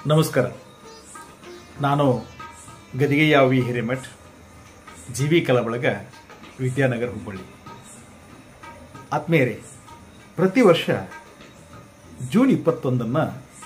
ನಮಸ್ಕಾರ ನಾನು Gadigeyavi Hiremath G V Kalabalaga Vidyanagar Hubballi ಆತ್ಮೀಯರೇ ಪ್ರತಿ ವರ್ಷ ಜೂನ್ ಇಪ್ಪತ್ತೊಂದನ್ನು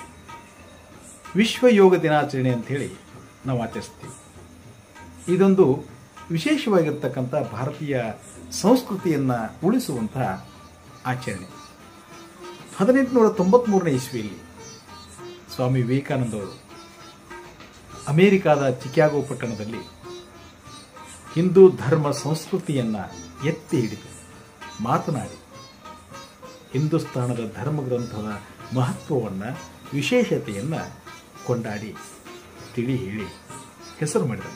ವಿಶ್ವ ಯೋಗ ದಿನಾಚರಣೆ ಅಂಥೇಳಿ ನಾವು ಆಚರಿಸ್ತೀವಿ ಇದೊಂದು ವಿಶೇಷವಾಗಿರ್ತಕ್ಕಂಥ ಭಾರತೀಯ ಸಂಸ್ಕೃತಿಯನ್ನು ಉಳಿಸುವಂತಹ ಆಚರಣೆ ಹದಿನೆಂಟುನೂರ ತೊಂಬತ್ಮೂರನೇ ಇಸ್ವಿಯಲ್ಲಿ ಸ್ವಾಮಿ ವಿವೇಕಾನಂದ ಅವರು ಅಮೆರಿಕಾದ ಚಿಕ್ಯಾಗೋ ಪಟ್ಟಣದಲ್ಲಿ ಹಿಂದೂ ಧರ್ಮ ಸಂಸ್ಕೃತಿಯನ್ನು ಎತ್ತಿ ಹಿಡಿದು ಮಾತನಾಡಿ ಹಿಂದೂಸ್ತಾನದ ಧರ್ಮಗ್ರಂಥದ ಮಹತ್ವವನ್ನು ವಿಶೇಷತೆಯನ್ನು ಕೊಂಡಾಡಿ ತಿಳಿ ಹೇಳಿ ಹೆಸರು ಮಾಡಿದಂಥದ್ದು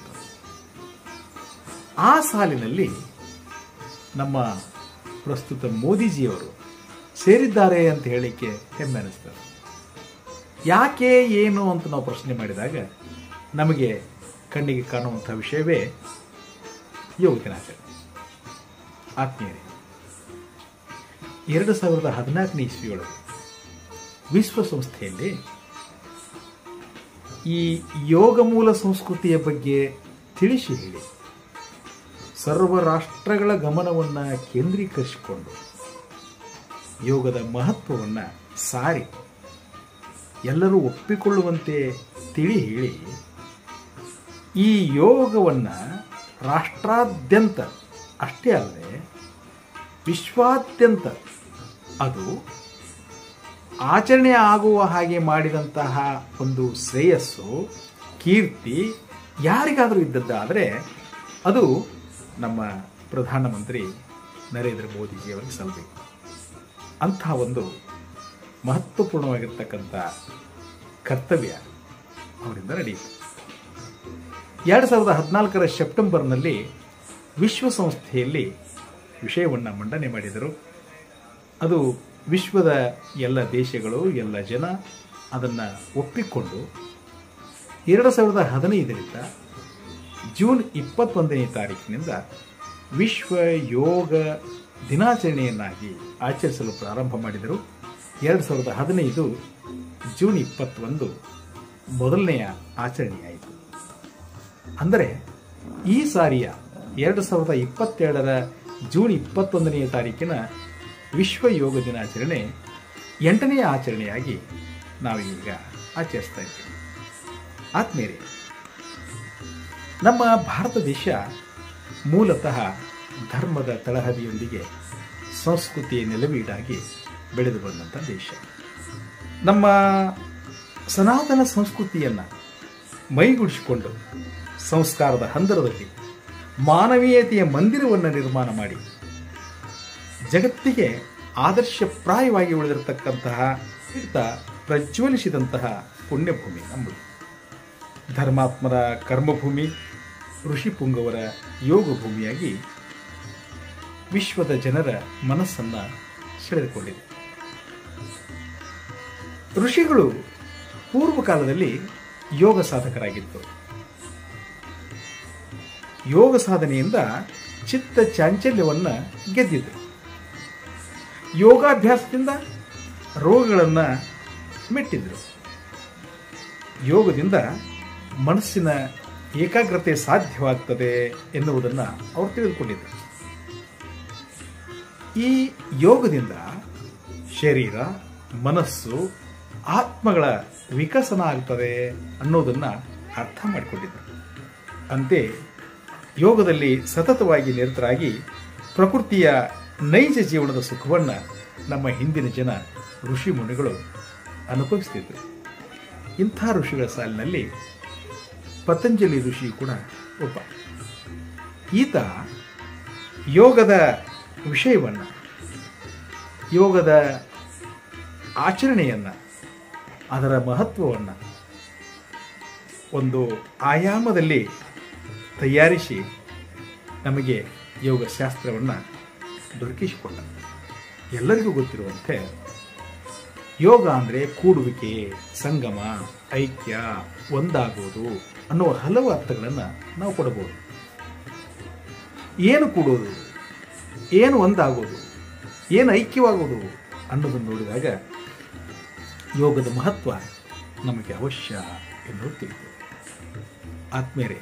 ಆ ಸಾಲಿನಲ್ಲಿ ನಮ್ಮ ಪ್ರಸ್ತುತ ಮೋದಿಜಿಯವರು ಸೇರಿದ್ದಾರೆ ಅಂತ ಹೇಳಿಕ್ಕೆ ಹೆಮ್ಮೆ ಅನಿಸ್ತದೆ ಯಾಕೆ ಏನು ಅಂತ ನಾವು ಪ್ರಶ್ನೆ ಮಾಡಿದಾಗ ನಮಗೆ ಕಣ್ಣಿಗೆ ಕಾಣುವಂಥ ವಿಷಯವೇ ಯೋಗ ದಿನಾಚರಣೆ ಆತ್ಮೀಯರೇ ಎರಡು ಸಾವಿರದ ಹದಿನಾಲ್ಕನೇ ಇಸ್ವಿಯೊಳಗೆ ವಿಶ್ವಸಂಸ್ಥೆಯಲ್ಲಿ ಈ ಯೋಗ ಮೂಲ ಸಂಸ್ಕೃತಿಯ ಬಗ್ಗೆ ತಿಳಿಸಿ ಹೇಳಿ ಸರ್ವ ರಾಷ್ಟ್ರಗಳ ಗಮನವನ್ನು ಕೇಂದ್ರೀಕರಿಸಿಕೊಂಡು ಯೋಗದ ಮಹತ್ವವನ್ನು ಸಾರಿ ಎಲ್ಲರೂ ಒಪ್ಪಿಕೊಳ್ಳುವಂತೆ ತಿಳಿ ಹೇಳಿ ಈ ಯೋಗವನ್ನು ರಾಷ್ಟ್ರಾದ್ಯಂತ ಅಷ್ಟೇ ಅಲ್ಲದೆ ವಿಶ್ವಾದ್ಯಂತ ಅದು ಆಚರಣೆ ಆಗುವ ಹಾಗೆ ಮಾಡಿದಂತಹ ಒಂದು ಶ್ರೇಯಸ್ಸು ಕೀರ್ತಿ ಯಾರಿಗಾದರೂ ಇದ್ದದ್ದಾದರೆ ಅದು ನಮ್ಮ ಪ್ರಧಾನಮಂತ್ರಿ ನರೇಂದ್ರ ಮೋದಿಜಿಯವರಿಗೆ ಸಲ್ಲಬೇಕು ಅಂತಹ ಒಂದು ಮಹತ್ವಪೂರ್ಣವಾಗಿರ್ತಕ್ಕಂಥ ಕರ್ತವ್ಯ ಅವರಿಂದ ನಡೆಯಿತು ಎರಡು ಸಾವಿರದ ಹದಿನಾಲ್ಕರ ಸೆಪ್ಟೆಂಬರ್ನಲ್ಲಿ ವಿಶ್ವಸಂಸ್ಥೆಯಲ್ಲಿ ವಿಷಯವನ್ನು ಮಂಡನೆ ಮಾಡಿದರು ಅದು ವಿಶ್ವದ ಎಲ್ಲ ದೇಶಗಳು ಎಲ್ಲ ಜನ ಅದನ್ನು ಒಪ್ಪಿಕೊಂಡು ಎರಡು ಸಾವಿರದ ಹದಿನೈದರಿಂದ ಜೂನ್ ಇಪ್ಪತ್ತೊಂದನೇ ತಾರೀಕಿನಿಂದ ವಿಶ್ವ ಯೋಗ ದಿನಾಚರಣೆಯನ್ನಾಗಿ ಆಚರಿಸಲು ಪ್ರಾರಂಭ ಮಾಡಿದರು ಎರಡು ಸಾವಿರದ ಹದಿನೈದು ಜೂನ್ ಇಪ್ಪತ್ತೊಂದು ಮೊದಲನೆಯ ಆಚರಣೆಯಾಯಿತು ಅಂದರೆ ಈ ಸಾರಿಯ ಎರಡು ಸಾವಿರದ ಇಪ್ಪತ್ತೆರಡರ ಜೂನ್ ಇಪ್ಪತ್ತೊಂದನೆಯ ತಾರೀಕಿನ ವಿಶ್ವ ಯೋಗ ದಿನಾಚರಣೆ ಎಂಟನೆಯ ಆಚರಣೆಯಾಗಿ ನಾವೀಗ ಆಚರಿಸ್ತಾ ಇದ್ದೇವೆ ಆತ್ಮೀಯರೇ ನಮ್ಮ ಭಾರತ ದೇಶ ಮೂಲತಃ ಧರ್ಮದ ತಳಹದಿಯೊಂದಿಗೆ ಸಂಸ್ಕೃತಿಯ ನೆಲವೀಡಾಗಿ ಬೆಳೆದು ಬಂದಂಥ ದೇಶ ನಮ್ಮ ಸನಾತನ ಸಂಸ್ಕೃತಿಯನ್ನು ಮೈಗೂಡಿಸಿಕೊಂಡು ಸಂಸ್ಕಾರದ ಹಂದರದಲ್ಲಿ ಮಾನವೀಯತೆಯ ಮಂದಿರವನ್ನು ನಿರ್ಮಾಣ ಮಾಡಿ ಜಗತ್ತಿಗೆ ಆದರ್ಶಪ್ರಾಯವಾಗಿ ಉಳಿದಿರತಕ್ಕಂತಹ ಹಿಡಿತ ಪ್ರಜ್ವಲಿಸಿದಂತಹ ಪುಣ್ಯಭೂಮಿ ನಮ್ಮದು ಧರ್ಮಾತ್ಮರ ಕರ್ಮಭೂಮಿ ಋಷಿಪುಂಗವರ ಯೋಗ ಭೂಮಿಯಾಗಿ ವಿಶ್ವದ ಜನರ ಮನಸ್ಸನ್ನು ಸೆಳೆದುಕೊಂಡಿದೆ ಋಷಿಗಳು ಪೂರ್ವ ಕಾಲದಲ್ಲಿ ಯೋಗ ಸಾಧಕರಾಗಿತ್ತು ಯೋಗ ಸಾಧನೆಯಿಂದ ಚಿತ್ತ ಚಾಂಚಲ್ಯವನ್ನು ಗೆದ್ದಿದ್ರು ಯೋಗಾಭ್ಯಾಸದಿಂದ ರೋಗಗಳನ್ನು ಮೆಟ್ಟಿದ್ರು ಯೋಗದಿಂದ ಮನಸ್ಸಿನ ಏಕಾಗ್ರತೆ ಸಾಧ್ಯವಾಗ್ತದೆ ಎನ್ನುವುದನ್ನು ಅವರು ತಿಳಿದುಕೊಂಡಿದ್ದರು ಈ ಯೋಗದಿಂದ ಶರೀರ ಮನಸ್ಸು ಆತ್ಮಗಳ ವಿಕಸನ ಆಗ್ತದೆ ಅನ್ನೋದನ್ನು ಅರ್ಥ ಮಾಡಿಕೊಂಡಿದ್ದರು ಅಂತೆ ಯೋಗದಲ್ಲಿ ಸತತವಾಗಿ ನಿರತರಾಗಿ ಪ್ರಕೃತಿಯ ನೈಜ ಜೀವನದ ಸುಖವನ್ನು ನಮ್ಮ ಹಿಂದಿನ ಜನ ಋಷಿ ಮುನಿಗಳು ಅನುಭವಿಸ್ತಿದ್ರು ಇಂಥ ಋಷಿಗಳ ಸಾಲಿನಲ್ಲಿ ಪತಂಜಲಿ ಋಷಿ ಕೂಡ ಒಬ್ಬ ಈತ ಯೋಗದ ವಿಷಯವನ್ನು ಯೋಗದ ಆಚರಣೆಯನ್ನು ಅದರ ಮಹತ್ವವನ್ನು ಒಂದು ಆಯಾಮದಲ್ಲಿ ತಯಾರಿಸಿ ನಮಗೆ ಯೋಗಶಾಸ್ತ್ರವನ್ನು ದೊರಕಿಸಿಕೊಂಡ ಎಲ್ಲರಿಗೂ ಗೊತ್ತಿರುವಂತೆ ಯೋಗ ಅಂದರೆ ಕೂಡುವಿಕೆ ಸಂಗಮ ಐಕ್ಯ ಒಂದಾಗುವುದು ಅನ್ನುವ ಹಲವು ಅರ್ಥಗಳನ್ನು ನಾವು ಕೊಡಬಹುದು ಏನು ಕೂಡೋದು ಏನು ಒಂದಾಗೋದು ಏನು ಐಕ್ಯವಾಗೋದು ಅನ್ನೋದನ್ನು ನೋಡಿದಾಗ ಯೋಗದ ಮಹತ್ವ ನಮಗೆ ಅವಶ್ಯ ಎಂದು ತಿಳಿತು ಆತ್ಮೇರೆ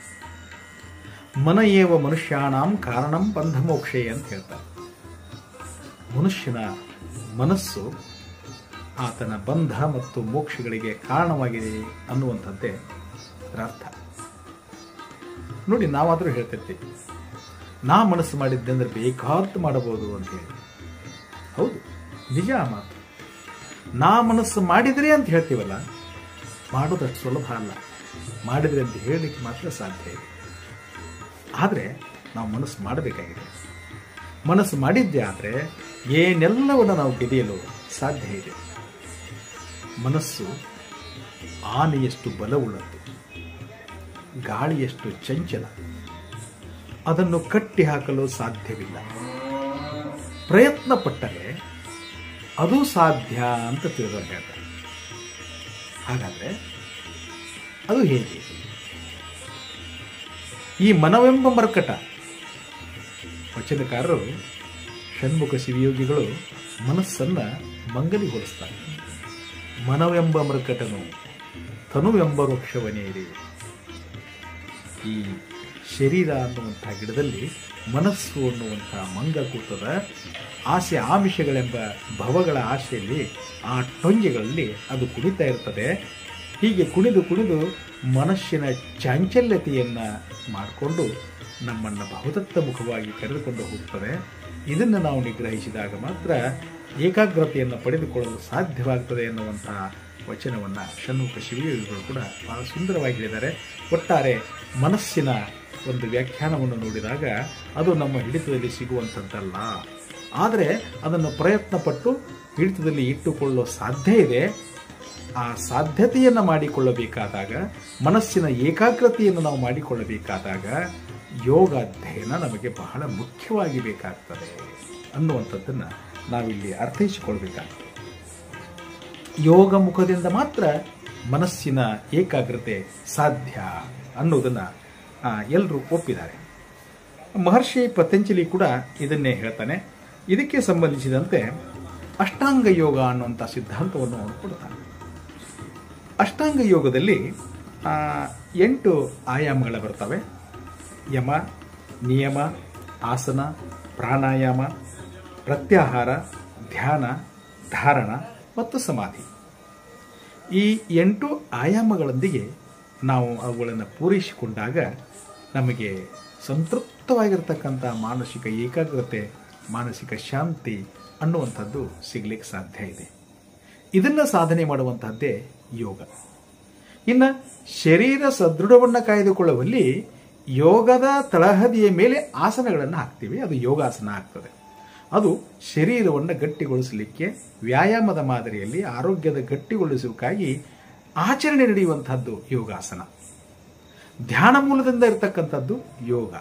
ಮನ ಏವ ಮನುಷ್ಯಾಣಂ ಕಾರಣಂ ಬಂಧಮೋಕ್ಷೆ ಅಂತ ಹೇಳ್ತಾರೆ ಮನುಷ್ಯನ ಮನಸ್ಸು ಆತನ ಬಂಧ ಮತ್ತು ಮೋಕ್ಷಗಳಿಗೆ ಕಾರಣವಾಗಿದೆ ಅನ್ನುವಂಥದ್ದೇ ಅದರ ಅರ್ಥ ನೋಡಿ ನಾವಾದರೂ ಹೇಳ್ತಿರ್ತೀವಿ ನಾ ಮನಸ್ಸು ಮಾಡಿದ್ದೆ ಅಂದ್ರೆ ಬೇಕಾದ್ದು ಮಾಡಬಹುದು ಅಂತ ಹೇಳಿ ಹೌದು ನಿಜ ಆ ಮಾತು ನಾ ಮನಸ್ಸು ಮಾಡಿದ್ರೆ ಅಂತ ಹೇಳ್ತೀವಲ್ಲ ಮಾಡೋದಷ್ಟು ಸುಲಭ ಅಲ್ಲ ಮಾಡಿದ್ರೆ ಅಂತ ಹೇಳಲಿಕ್ಕೆ ಮಾತ್ರ ಸಾಧ್ಯ ಇದೆ ಆದರೆ ನಾವು ಮನಸ್ಸು ಮಾಡಬೇಕಾಗಿದೆ ಮನಸ್ಸು ಮಾಡಿದ್ದೆ ಆದರೆ ಏನೆಲ್ಲವನ್ನು ನಾವು ಗೆದಿಯಲು ಸಾಧ್ಯ ಇದೆ ಮನಸ್ಸು ಆನೆಯಷ್ಟು ಬಲವುಳ್ಳದ್ದು ಗಾಳಿಯಷ್ಟು ಚಂಚಲ ಅದನ್ನು ಕಟ್ಟಿ ಹಾಕಲು ಸಾಧ್ಯವಿಲ್ಲ ಪ್ರಯತ್ನ ಪಟ್ಟರೆ ಅದು ಸಾಧ್ಯ ಅಂತ ತಿಳಿದವರು ಹೇಳ್ತಾರೆ ಹಾಗಾದ್ರೆ ಅದು ಹೇಗೆ ಈ ಮನವೆಂಬ ಮರ್ಕಟ ವಚನಕಾರರು ಷಣ್ಮುಖ ಶಿವಯೋಗಿಗಳು ಮನಸ್ಸನ್ನ ಮಂಗಲಿಗೊಳಿಸ್ತಾರೆ ಮನವೆಂಬ ಮೃಕಟನು ತನುವೆಂಬ ವೃಕ್ಷವನೇರಿ ಈ ಶರೀರ ಅನ್ನುವಂಥ ಗಿಡದಲ್ಲಿ ಮನಸ್ಸು ಅನ್ನುವಂಥ ಮಂಗ ಕೂತದ ಆಸೆ ಆಮಿಷಗಳೆಂಬ ಭವಗಳ ಆಶೆಯಲ್ಲಿ ಆ ಟೊಂಗೆಗಳಲ್ಲಿ ಅದು ಕುಣಿತಾ ಇರ್ತದೆ ಹೀಗೆ ಕುಣಿದು ಕುಣಿದು ಮನಸ್ಸಿನ ಚಾಂಚಲ್ಯತೆಯನ್ನು ಮಾಡಿಕೊಂಡು ನಮ್ಮನ್ನು ಬಹುದತ್ತ ಮುಖವಾಗಿ ಕರೆದುಕೊಂಡು ಹೋಗ್ತದೆ ಇದನ್ನು ನಾವು ನಿಗ್ರಹಿಸಿದಾಗ ಮಾತ್ರ ಏಕಾಗ್ರತೆಯನ್ನು ಪಡೆದುಕೊಳ್ಳಲು ಸಾಧ್ಯವಾಗ್ತದೆ ಎನ್ನುವಂಥ ವಚನವನ್ನು ಷಣ್ಮುಖ ಶಿವಯೋಗಿಗಳು ಕೂಡ ಬಹಳ ಸುಂದರವಾಗಿ ಹೇಳಿದ್ದಾರೆ ಒಟ್ಟಾರೆ ಮನಸ್ಸಿನ ಒಂದು ವ್ಯಾಖ್ಯಾನವನ್ನು ನೋಡಿದಾಗ ಅದು ನಮ್ಮ ಹಿಡಿತದಲ್ಲಿ ಸಿಗುವಂಥದ್ದಲ್ಲ ಆದರೆ ಅದನ್ನು ಪ್ರಯತ್ನಪಟ್ಟು ಹಿಡಿತದಲ್ಲಿ ಇಟ್ಟುಕೊಳ್ಳೋ ಸಾಧ್ಯ ಇದೆ ಆ ಸಾಧ್ಯತೆಯನ್ನು ಮಾಡಿಕೊಳ್ಳಬೇಕಾದಾಗ ಮನಸ್ಸಿನ ಏಕಾಗ್ರತೆಯನ್ನು ನಾವು ಮಾಡಿಕೊಳ್ಳಬೇಕಾದಾಗ ಯೋಗ ಅಧ್ಯಯನ ನಮಗೆ ಬಹಳ ಮುಖ್ಯವಾಗಿ ಬೇಕಾಗ್ತದೆ ಅನ್ನುವಂಥದ್ದನ್ನು ನಾವಿಲ್ಲಿ ಅರ್ಥೈಸಿಕೊಳ್ಬೇಕಾಗ್ತದೆ ಯೋಗ ಮುಖದಿಂದ ಮಾತ್ರ ಮನಸ್ಸಿನ ಏಕಾಗ್ರತೆ ಸಾಧ್ಯ ಅನ್ನೋದನ್ನು ಎಲ್ಲರೂ ಒಪ್ಪಿದ್ದಾರೆ ಮಹರ್ಷಿ ಪತಂಜಲಿ ಕೂಡ ಇದನ್ನೇ ಹೇಳ್ತಾನೆ ಇದಕ್ಕೆ ಸಂಬಂಧಿಸಿದಂತೆ ಅಷ್ಟಾಂಗ ಯೋಗ ಅನ್ನುವಂಥ ಸಿದ್ಧಾಂತವನ್ನು ಅವನು ಕೊಡ್ತಾನೆ ಅಷ್ಟಾಂಗ ಯೋಗದಲ್ಲಿ ಆ, ಎಂಟು ಆಯಾಮಗಳ ಬರ್ತವೆ ಯಮ ನಿಯಮ ಆಸನ ಪ್ರಾಣಾಯಾಮ ಪ್ರತ್ಯಾಹಾರ ಧ್ಯಾನ ಧಾರಣ ಮತ್ತು ಸಮಾಧಿ ಈ ಎಂಟು ಆಯಾಮಗಳೊಂದಿಗೆ ನಾವು ಅವುಗಳನ್ನು ಪೂರೈಸಿಕೊಂಡಾಗ ನಮಗೆ ಸಂತೃಪ್ತವಾಗಿರ್ತಕ್ಕಂಥ ಮಾನಸಿಕ ಏಕಾಗ್ರತೆ ಮಾನಸಿಕ ಶಾಂತಿ ಅನ್ನುವಂಥದ್ದು ಸಿಗ್ಲಿಕ್ಕೆ ಸಾಧ್ಯ ಇದೆ ಇದನ್ನು ಸಾಧನೆ ಮಾಡುವಂತಹದ್ದೇ ಯೋಗ ಇನ್ನು ಶರೀರ ಸದೃಢವನ್ನು ಕಾಯ್ದುಕೊಳ್ಳುವಲ್ಲಿ ಯೋಗದ ತಳಹದಿಯ ಮೇಲೆ ಆಸನಗಳನ್ನು ಹಾಕ್ತೀವಿ ಅದು ಯೋಗಾಸನ ಆಗ್ತದೆ ಅದು ಶರೀರವನ್ನು ಗಟ್ಟಿಗೊಳಿಸಲಿಕ್ಕೆ ವ್ಯಾಯಾಮದ ಮಾದರಿಯಲ್ಲಿ ಆರೋಗ್ಯದ ಗಟ್ಟಿಗೊಳಿಸುವುದಕ್ಕಾಗಿ ಆಚರಣೆ ನಡೆಯುವಂತಹದ್ದು ಯೋಗಾಸನ ಧ್ಯಾನ ಮೂಲದಿಂದ ಇರತಕ್ಕಂಥದ್ದು ಯೋಗ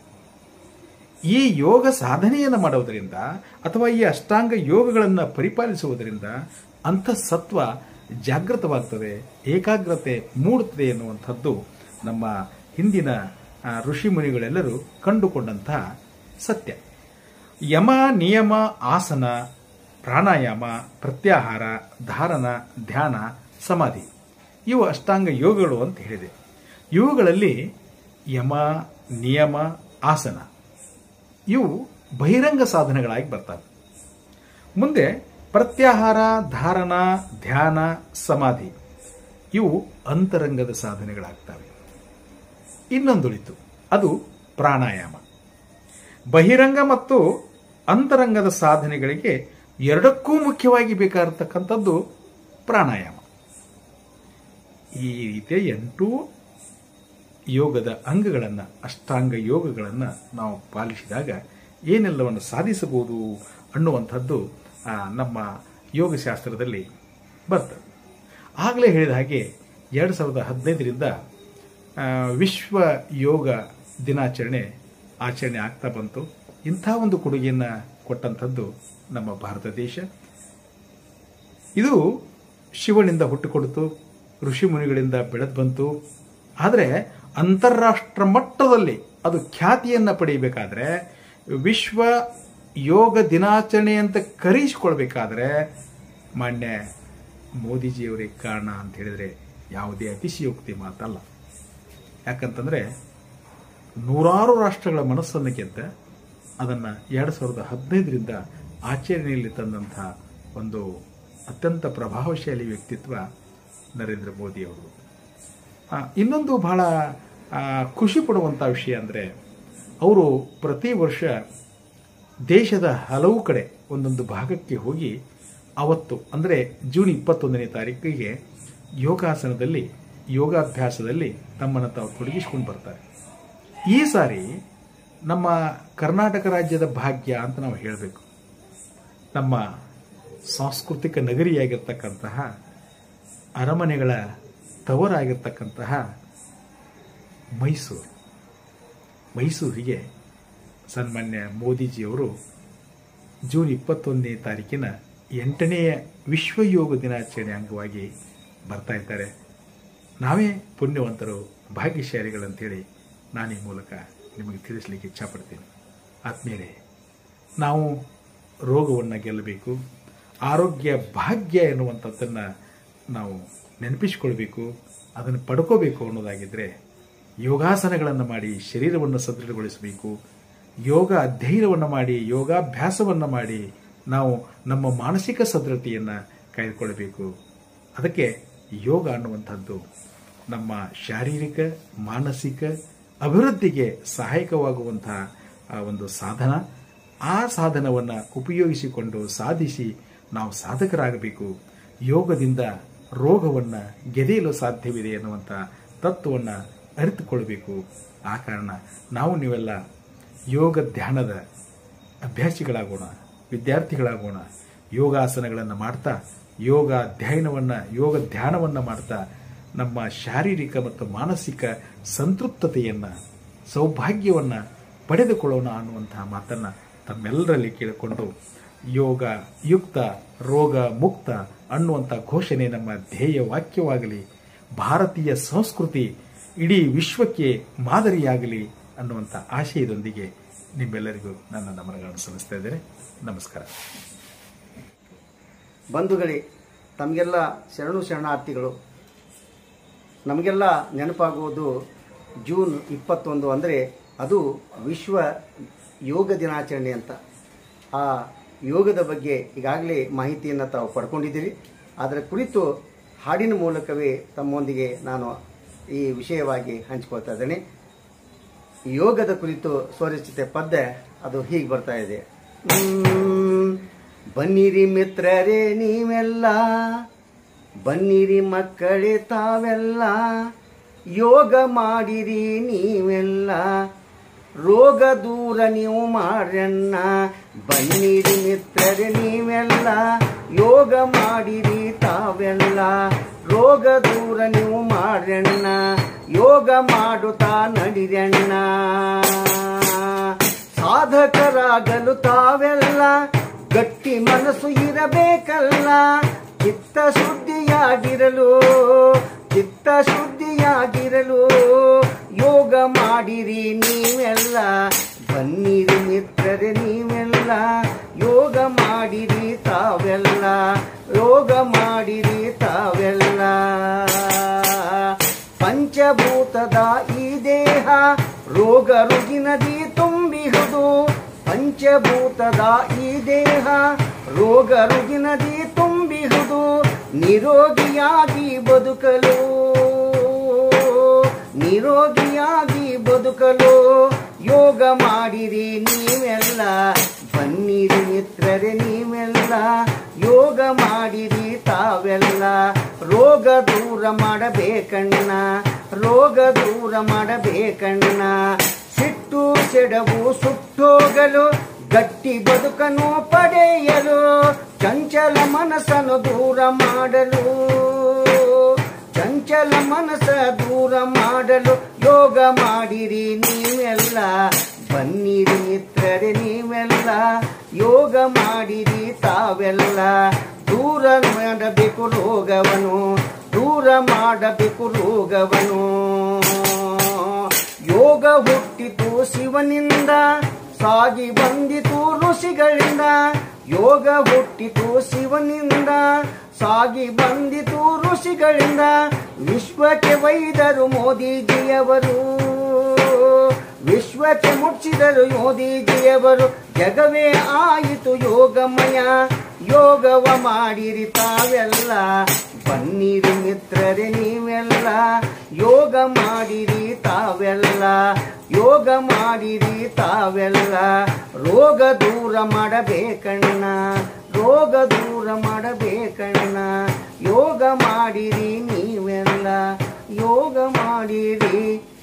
ಈ ಯೋಗ ಸಾಧನೆಯನ್ನು ಮಾಡುವುದರಿಂದ ಅಥವಾ ಈ ಅಷ್ಟಾಂಗ ಯೋಗಗಳನ್ನು ಪರಿಪಾಲಿಸುವುದರಿಂದ ಅಂತಃಸತ್ವ ಜಾಗೃತವಾಗ್ತದೆ ಏಕಾಗ್ರತೆ ಮೂಡುತ್ತದೆ ಎನ್ನುವಂಥದ್ದು ನಮ್ಮ ಹಿಂದಿನ ಆ, ಋಷಿ ಮುನಿಗಳೆಲ್ಲರೂ ಕಂಡುಕೊಂಡಂತಹ ಸತ್ಯ ಯಮ ನಿಯಮ ಆಸನ ಪ್ರಾಣಾಯಾಮ ಪ್ರತ್ಯಾಹಾರ ಧಾರಣ ಧ್ಯಾನ ಸಮಾಧಿ ಇವು ಅಷ್ಟಾಂಗ ಯೋಗಗಳು ಅಂತ ಹೇಳಿದೆ ಇವುಗಳಲ್ಲಿ ಯಮ ನಿಯಮ ಆಸನ ಇವು ಬಹಿರಂಗ ಸಾಧನೆಗಳಾಗಿ ಬರ್ತವೆ ಮುಂದೆ ಪ್ರತ್ಯಾಹಾರ ಧಾರಣ ಧ್ಯಾನ ಸಮಾಧಿ ಇವು ಅಂತರಂಗದ ಸಾಧನೆಗಳಾಗ್ತವೆ ಇನ್ನೊಂದುಳಿತು ಅದು ಪ್ರಾಣಾಯಾಮ ಬಹಿರಂಗ ಮತ್ತು ಅಂತರಂಗದ ಸಾಧನೆಗಳಿಗೆ ಎರಡಕ್ಕೂ ಮುಖ್ಯವಾಗಿ ಬೇಕಾಗಿರ್ತಕ್ಕಂಥದ್ದು ಪ್ರಾಣಾಯಾಮ ಈ ರೀತಿಯ ಎಂಟು ಯೋಗದ ಅಂಗಗಳನ್ನು ಅಷ್ಟಾಂಗ ಯೋಗಗಳನ್ನು ನಾವು ಪಾಲಿಸಿದಾಗ ಏನೆಲ್ಲವನ್ನು ಸಾಧಿಸಬಹುದು ಅನ್ನುವಂಥದ್ದು ಆ, ನಮ್ಮ ಯೋಗಶಾಸ್ತ್ರದಲ್ಲಿ ಬರ್ತದೆ ಆಗಲೇ ಹೇಳಿದ ಹಾಗೆ ಎರಡು ಸಾವಿರದ ಹದಿನೈದರಿಂದ ಆ, ವಿಶ್ವ ಯೋಗ ದಿನಾಚರಣೆ ಆಚರಣೆ ಆಗ್ತಾ ಬಂತು ಇಂಥ ಒಂದು ಕೊಡುಗೆಯನ್ನು ಕೊಟ್ಟಂಥದ್ದು ನಮ್ಮ ಭಾರತ ದೇಶ ಇದು ಶಿವನಿಂದ ಹುಟ್ಟುಕೊಡ್ತು ಋಷಿ ಮುನಿಗಳಿಂದ ಬೆಳೆದು ಬಂತು ಆದರೆ ಅಂತಾರಾಷ್ಟ್ರ ಮಟ್ಟದಲ್ಲಿ ಅದು ಖ್ಯಾತಿಯನ್ನು ಪಡೆಯಬೇಕಾದ್ರೆ ವಿಶ್ವ ಯೋಗ ದಿನಾಚರಣೆ ಅಂತ ಕರೆಯಿಸಿಕೊಳ್ಬೇಕಾದ್ರೆ ಮಾನ್ಯ ಮೋದಿಜಿಯವರೇ ಕಾರಣ ಅಂತ ಹೇಳಿದರೆ ಯಾವುದೇ ಅತಿಶಯೋಕ್ತಿ ಮಾತಲ್ಲ ಯಾಕಂತಂದರೆ ನೂರಾರು ರಾಷ್ಟ್ರಗಳ ಮನಸ್ಸನ್ನು ಗೆದ್ದ ಅದನ್ನು ಎರಡು ಸಾವಿರದ ಹದಿನೈದರಿಂದ ಆಚರಣೆಯಲ್ಲಿ ತಂದಂಥ ಒಂದು ಅತ್ಯಂತ ಪ್ರಭಾವಶಾಲಿ ವ್ಯಕ್ತಿತ್ವ ನರೇಂದ್ರ ಮೋದಿಯವರು ಆ, ಇನ್ನೊಂದು ಬಹಳ ಆ, ಖುಷಿ ಪಡುವಂಥ ವಿಷಯ ಅಂದರೆ ಅವರು ಪ್ರತಿ ವರ್ಷ ದೇಶದ ಹಲವು ಕಡೆ ಒಂದೊಂದು ಭಾಗಕ್ಕೆ ಹೋಗಿ ಅವತ್ತು ಅಂದರೆ ಜೂನ್ ಇಪ್ಪತ್ತೊಂದನೇ ತಾರೀಕಿಗೆ ಯೋಗಾಸನದಲ್ಲಿ ಯೋಗಾಭ್ಯಾಸದಲ್ಲಿ ತಮ್ಮನ್ನು ತಾವು ತೊಡಗಿಸ್ಕೊಂಡು ಬರ್ತಾರೆ ಈ ಸಾರಿ ನಮ್ಮ ಕರ್ನಾಟಕ ರಾಜ್ಯದ ಭಾಗ್ಯ ಅಂತ ನಾವು ಹೇಳಬೇಕು ನಮ್ಮ ಸಾಂಸ್ಕೃತಿಕ ನಗರಿಯಾಗಿರ್ತಕ್ಕಂತಹ ಅರಮನೆಗಳ ತವರಾಗಿರ್ತಕ್ಕಂತಹ ಮೈಸೂರು ಮೈಸೂರಿಗೆ ಸನ್ಮಾನ್ಯ ಮೋದಿಜಿಯವರು ಜೂನ್ ಇಪ್ಪತ್ತೊಂದನೇ ತಾರೀಕಿನ ಎಂಟನೆಯ ವಿಶ್ವ ಯೋಗ ದಿನಾಚರಣೆ ಅಂಗವಾಗಿ ಬರ್ತಾ ಇದ್ದಾರೆ ನಾವೇ ಪುಣ್ಯವಂತರು ಭಾಗ್ಯಶಾಲಿಗಳಂತೇಳಿ ನಾನು ಈ ಮೂಲಕ ನಿಮಗೆ ತಿಳಿಸ್ಲಿಕ್ಕೆ ಇಚ್ಛಪಡ್ತೀನಿ ಆತ್ಮೀಯರೇ ನಾವು ರೋಗವನ್ನು ಗೆಲ್ಲಬೇಕು ಆರೋಗ್ಯ ಭಾಗ್ಯ ಎನ್ನುವಂಥದ್ದನ್ನು ನಾವು ನೆನಪಿಸಿಕೊಳ್ಬೇಕು ಅದನ್ನು ಪಡ್ಕೋಬೇಕು ಅನ್ನೋದಾಗಿದ್ದರೆ ಯೋಗಾಸನಗಳನ್ನು ಮಾಡಿ ಶರೀರವನ್ನು ಸದೃಢಗೊಳಿಸಬೇಕು ಯೋಗ ಅಧ್ಯಯನವನ್ನು ಮಾಡಿ ಯೋಗಾಭ್ಯಾಸವನ್ನು ಮಾಡಿ ನಾವು ನಮ್ಮ ಮಾನಸಿಕ ಸದೃಢತೆಯನ್ನು ಕಾಯ್ದುಕೊಳ್ಳಬೇಕು ಅದಕ್ಕೆ ಯೋಗ ಅನ್ನುವಂಥದ್ದು ನಮ್ಮ ಶಾರೀರಿಕ ಮಾನಸಿಕ ಅಭಿವೃದ್ಧಿಗೆ ಸಹಾಯಕವಾಗುವಂತಹ ಆ ಒಂದು ಸಾಧನ ಆ ಸಾಧನವನ್ನು ಉಪಯೋಗಿಸಿಕೊಂಡು ಸಾಧಿಸಿ ನಾವು ಸಾಧಕರಾಗಬೇಕು ಯೋಗದಿಂದ ರೋಗವನ್ನು ಗೆದೆಯಲು ಸಾಧ್ಯವಿದೆ ಎನ್ನುವಂಥ ತತ್ವವನ್ನು ಅರಿತುಕೊಳ್ಬೇಕು ಆ ಕಾರಣ ನಾವು ನೀವೆಲ್ಲ ಯೋಗ ಧ್ಯಾನದ ಅಭ್ಯಾಸಿಗಳಾಗೋಣ ವಿದ್ಯಾರ್ಥಿಗಳಾಗೋಣ ಯೋಗಾಸನಗಳನ್ನು ಮಾಡ್ತಾ ಯೋಗ ಅಧ್ಯಯನವನ್ನು ಯೋಗ ಧ್ಯಾನವನ್ನು ಮಾಡ್ತಾ ನಮ್ಮ ಶಾರೀರಿಕ ಮತ್ತು ಮಾನಸಿಕ ಸಂತೃಪ್ತತೆಯನ್ನು ಸೌಭಾಗ್ಯವನ್ನು ಪಡೆದುಕೊಳ್ಳೋಣ ಅನ್ನುವಂತಹ ಮಾತನ್ನು ತಮ್ಮೆಲ್ಲರಲ್ಲಿ ಕೇಳಿಕೊಂಡು ಯೋಗ ಯುಕ್ತ ರೋಗ ಮುಕ್ತ ಅನ್ನುವಂಥ ಘೋಷಣೆ ನಮ್ಮ ಧ್ಯೇಯ ವಾಕ್ಯವಾಗಲಿ ಭಾರತೀಯ ಸಂಸ್ಕೃತಿ ಇಡೀ ವಿಶ್ವಕ್ಕೆ ಮಾದರಿಯಾಗಲಿ ಅನ್ನುವಂಥ ಆಶಯದೊಂದಿಗೆ ನಿಮ್ಮೆಲ್ಲರಿಗೂ ನನ್ನ ನಮನಗಳನ್ನು ಸಲ್ಲಿಸ್ತಾ ಇದ್ದೇನೆ ನಮಸ್ಕಾರ ಬಂಧುಗಳೇ ತಮಗೆಲ್ಲ ಶರಣು ಶರಣಾರ್ಥಿಗಳು ನಮಗೆಲ್ಲ ನೆನಪಾಗುವುದು ಜೂನ್ ಇಪ್ಪತ್ತೊಂದು ಅಂದರೆ ಅದು ವಿಶ್ವ ಯೋಗ ದಿನಾಚರಣೆ ಅಂತ ಆ ಯೋಗದ ಬಗ್ಗೆ ಈಗಾಗಲೇ ಮಾಹಿತಿಯನ್ನು ತಾವು ಪಡ್ಕೊಂಡಿದ್ದೀರಿ ಅದರ ಕುರಿತು ಹಾಡಿನ ಮೂಲಕವೇ ತಮ್ಮೊಂದಿಗೆ ನಾನು ಈ ವಿಷಯವಾಗಿ ಹಂಚಿಕೊಳ್ತಾ ಇದ್ದೇನೆ ಯೋಗದ ಕುರಿತು ಸ್ವರಚಿತ ಪದ್ಯ ಅದು ಹೀಗೆ ಬರ್ತಾ ಇದೆ ಹ್ಮ್. ಬನ್ನಿರಿ ಮಿತ್ರರೇ ನೀವೆಲ್ಲ ಬನ್ನಿರಿ ಮಕ್ಕಳೇ ತಾವೆಲ್ಲ ಯೋಗ ಮಾಡಿರಿ ನೀವೆಲ್ಲ ರೋಗ ದೂರ ನೀವು ಮಾಡ್ರಣ್ಣ ಬನ್ನಿರಿ ಮಿತ್ರರೇ ನೀವೆಲ್ಲ ಯೋಗ ಮಾಡಿರಿ ತಾವೆಲ್ಲ ರೋಗ ದೂರ ನೀವು ಮಾಡ್ರಣ್ಣ ಯೋಗ ಮಾಡುತ್ತಾ ನಡಿರಣ್ಣ ಸಾಧಕರಾಗಲು ತಾವೆಲ್ಲ ಗಟ್ಟಿ ಮನಸ್ಸು ಇರಬೇಕಲ್ಲ ಚಿತ್ತ ಶುದ್ಧಿಯಾಗಿರಲು ಚಿತ್ತ ಶುದ್ಧಿಯಾಗಿರಲು ಯೋಗ ಮಾಡಿರಿ ನೀವೆಲ್ಲ ಬನ್ನಿರಿ ಮಿತ್ರರೇ ನೀವೆಲ್ಲ ಯೋಗ ಮಾಡಿರಿ ತಾವೆಲ್ಲ ಯೋಗ ಮಾಡಿರಿ ತಾವೆಲ್ಲ ಪಂಚಭೂತದ ಈ ದೇಹ ರೋಗ ರುಜಿನದಿ ತುಂಬಿಹುದು ಪಂಚಭೂತದ ಈ ದೇಹ ರೋಗ ರುಜಿನದಿ ತುಂಬಿಹುದು ನಿರೋಗಿಯಾಗಿ ಬದುಕಲು ನಿರೋಗಿಯಾಗಿ ಬದುಕಲು ಯೋಗ ಮಾಡಿರಿ ನೀವೆಲ್ಲ ಬನ್ನಿರಿ ಮಿತ್ರರೇ ನೀವೆಲ್ಲ ಯೋಗ ಮಾಡಿರಿ ತಾವೆಲ್ಲ ರೋಗ ದೂರ ಮಾಡಬೇಕಣ್ಣ ರೋಗ ದೂರ ಮಾಡಬೇಕಣ್ಣ ಸಿಟ್ಟು ಸೆಡವು ಸುಟ್ಟೋಗಲು ಗಟ್ಟಿ ಬದುಕನ್ನು ಪಡೆಯಲು ಚಂಚಲ ಮನಸ್ಸನ್ನು ದೂರ ಮಾಡಲು ಚಂಚಲ ಮನಸ್ಸ ದೂರ ಮಾಡಲು ಯೋಗ ಮಾಡಿರಿ ನೀವೆಲ್ಲ ಬನ್ನಿರಿ ಮಿತ್ರರೇ ನೀವೆಲ್ಲ ಯೋಗ ಮಾಡಿರಿ ತಾವೆಲ್ಲ ದೂರ ಮಾಡಬೇಕು ರೋಗವನು ದೂರ ಮಾಡಬೇಕು ರೋಗವನು ಯೋಗ ಹುಟ್ಟಿತು ಶಿವನಿಂದ ಸಾಗಿ ಬಂದಿತು ಋಷಿ ಋಷಿಗಳಿಂದ ಯೋಗ ಹುಟ್ಟಿತು ಶಿವನಿಂದ ಸಾಗಿ ಬಂದಿತು ಋಷಿಗಳಿಂದ ವಿಶ್ವಕ್ಕೆ ವೈದರು ಮೋದಿಜಿಯವರು ವಿಶ್ವಕ್ಕೆ ಮುಚ್ಚಿದರು ಮೋದಿಜಿಯವರು ಜಗವೇ ಆಯಿತು ಯೋಗಮಯ ಯೋಗವ ಮಾಡಿರಿ ತಾವೆಲ್ಲ ಬನ್ನಿರಿ ಮಿತ್ರರೇ ನೀವೆಲ್ಲ ಯೋಗ ಮಾಡಿರಿ ತಾವೆಲ್ಲ ಯೋಗ ಮಾಡಿರಿ ತಾವೆಲ್ಲ ರೋಗ ದೂರ ಮಾಡಬೇಕಣ್ಣ ರೋಗ ದೂರ ಮಾಡಬೇಕಣ್ಣ ಯೋಗ ಮಾಡಿರಿ ನೀವೆಲ್ಲ ಯೋಗ ಮಾಡಿರಿ